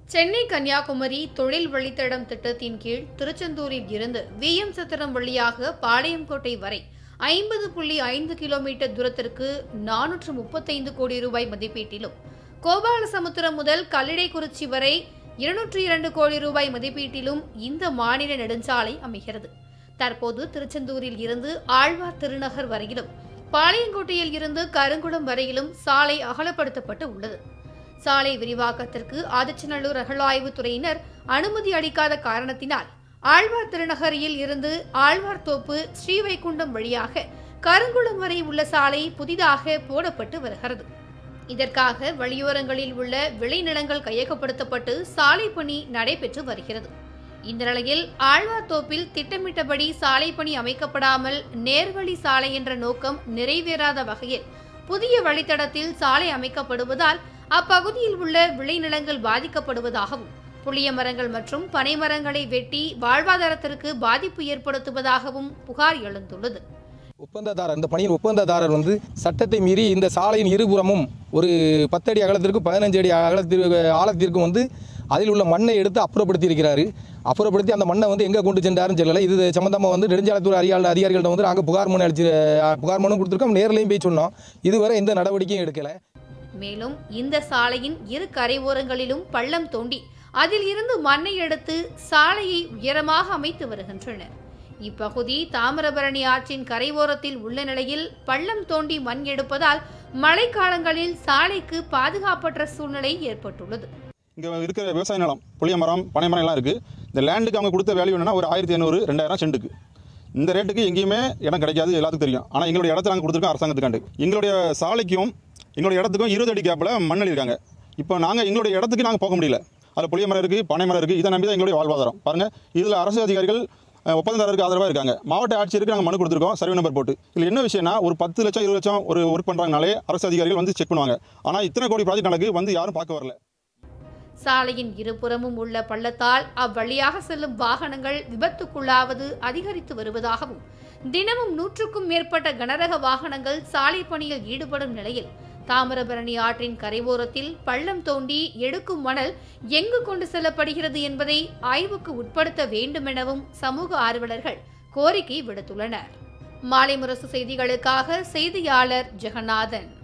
சென்னை கன்னியாகுமரி தொழில் வழித்தடம் திட்டத்தின் கீழ் திருச்செந்தூரில் இருந்து விஎம் சத்திரம் வழியாக பாளையங்கோட்டை வரை ஐம்பது புள்ளி ஐந்து கிலோமீட்டர் தூரத்திற்கு நானூற்று முப்பத்தைந்து கோடி ரூபாய் மதிப்பீட்டிலும் கோபாலசமுத்திரம் முதல் கல்லிடைக்குறிச்சி வரை இருநூற்றி இரண்டு கோடி ரூபாய் மதிப்பீட்டிலும் இந்த மாநில நெடுஞ்சாலை அமைகிறது தற்போது திருச்செந்தூரில் இருந்து ஆழ்வார் திருநகர் வரையிலும் பாளையங்கோட்டையில் இருந்து கருங்குளம் வரையிலும் சாலை அகலப்படுத்தப்பட்டு உள்ளது சாலை விரிவாக்கத்திற்கு ஆதிச்சநல்லூர் அகழாய்வுத் துறையினர் அனுமதி அளிக்காத காரணத்தினால் ஆழ்வார் திருநகரியில் இருந்து ஆழ்வார் தோப்பு ஸ்ரீவைகுண்டம் வழியாக கருங்குளம் வரை உள்ள சாலை புதிதாக போடப்பட்டு வருகிறது இதற்காக வழியோரங்களில் உள்ள விளைநிலங்கள் கையகப்படுத்தப்பட்டு சாலை பணி நடைபெற்று வருகிறது இந்த நிலையில் ஆழ்வார் தோப்பில் திட்டமிட்டபடி சாலை பணி அமைக்கப்படாமல் நேர்வழி சாலை என்ற நோக்கம் நிறைவேறாத வகையில் புதிய வழித்தடத்தில் சாலை அமைக்கப்படுவதால் அப்பகுதியில் உள்ள விளைநிலங்கள் பாதிக்கப்படுவதாகவும் புளிய மரங்கள் மற்றும் பனை மரங்களை வெட்டி வாழ்வாதாரத்திற்கு பாதிப்பு ஏற்படுத்துவதாகவும் புகார் எழுந்துள்ளது ஒப்பந்ததாரர் இந்த பணியின் ஒப்பந்ததாரர் வந்து சட்டத்தை மீறி இந்த சாலையின் இருபுறமும் ஒரு பத்தடி அகலத்திற்கும் பதினஞ்சு அடி அகலத்திற்கு ஆழத்திற்கும் வந்து அதில் உள்ள மண்ணை எடுத்து அப்புறப்படுத்தி இருக்கிறாரு அப்புறப்படுத்தி அந்த மண்ணை வந்து எங்கே கொண்டு சென்றாருன்னு சொல்லலை இது சம்மந்தமாக வந்து நெடுஞ்சாலைத்துறை அதிகாரி அதிகாரிகள்ட்ட வந்து நாங்கள் புகார் மனு அளிச்சு புகார் மனு கொடுத்துருக்கோம் நேர்லையும் போய் சொன்னோம் இதுவரை எந்த நடவடிக்கையும் எடுக்கலை மேலும் இந்த சாலையின் இரு கரையோரங்களிலும் பள்ளம் தோண்டி அதில் இருந்து மண்ணை எடுத்து சாலையை உயரமாக அமைத்து வருகின்றனர் இப்பகுதி தாமிரபரணி ஆற்றின் கரையோரத்தில் உள்ள நிலையில் பள்ளம் தோண்டி மண் எடுப்பதால் மழைக்காலங்களில் சாலைக்கு பாதுகாப்பற்ற சூழ்நிலை ஏற்பட்டுள்ளது இங்கே இருக்கிற விவசாய நிலம் புளிய மரம் பனை மரம் எல்லாம் இருக்குது இந்த லேண்டுக்கு அவங்க கொடுத்த வேல்யூ என்னன்னா ஒரு ஆயிரத்தி ஐநூறு ரெண்டாயிரம் சென்ட்டுக்கு இந்த ரேட்டுக்கு எங்கேயுமே இடம் கிடைக்காது எல்லாத்துக்கும் தெரியும் ஆனால் எங்களுடைய இடத்த நாங்கள் கொடுத்துருக்கோம் அரசாங்கத்துக்காண்டு எங்களுடைய சாலைக்கும் எங்களுடைய இடத்துக்கும் இருபது அடி கேப்பில் மண் அள்ளியிருக்காங்க இப்போ நாங்கள் எங்களுடைய இடத்துக்கு நாங்கள் போக முடியல அதில் புளிய மரம் இருக்குது பனை மரம் இருக்குது இதை நம்பி தான் எங்களுடைய வாழ்வாதாரம் பாருங்கள் இதில் அரசு அதிகாரிகள் அஹ், ஒப்பந்ததாரருக்கு ஆதரவாக இருக்காங்க மாவட்ட ஆட்சியருக்கு நாங்கள் மனு கொடுத்துருக்கோம் சர்வே நம்பர் போட்டு இதில் என்ன விஷயம்னா ஒரு பத்து லட்சம் இருபது லட்சம் ஒரு ஒர்க் பண்ணுறாங்கனாலே அரசு அதிகாரிகள் வந்து செக் பண்ணுவாங்க ஆனால் இத்தனை கோடி ப்ராஜெக்ட் நடக்கு வந்து யாரும் பார்க்க வரல சாலையின் இருபுறமும் உள்ள பள்ளத்தால் அவ்வழியாக செல்லும் வாகனங்கள் விபத்துக்குள்ளாவது அதிகரித்து வருவதாகவும் தினமும் நூற்றுக்கும் மேற்பட்ட கனரக வாகனங்கள் சாலை பணியில் ஈடுபடும் நிலையில் தாமிரபரணி ஆற்றின் கரையோரத்தில் பள்ளம் தோண்டி எடுக்கும் மணல் எங்கு கொண்டு செல்லப்படுகிறது என்பதை ஆய்வுக்கு உட்படுத்த வேண்டுமெனவும் சமூக ஆர்வலர்கள் கோரிக்கை விடுத்துள்ளனர் மாலை முரசு செய்திகளுக்காக செய்தியாளர் ஜெகநாதன்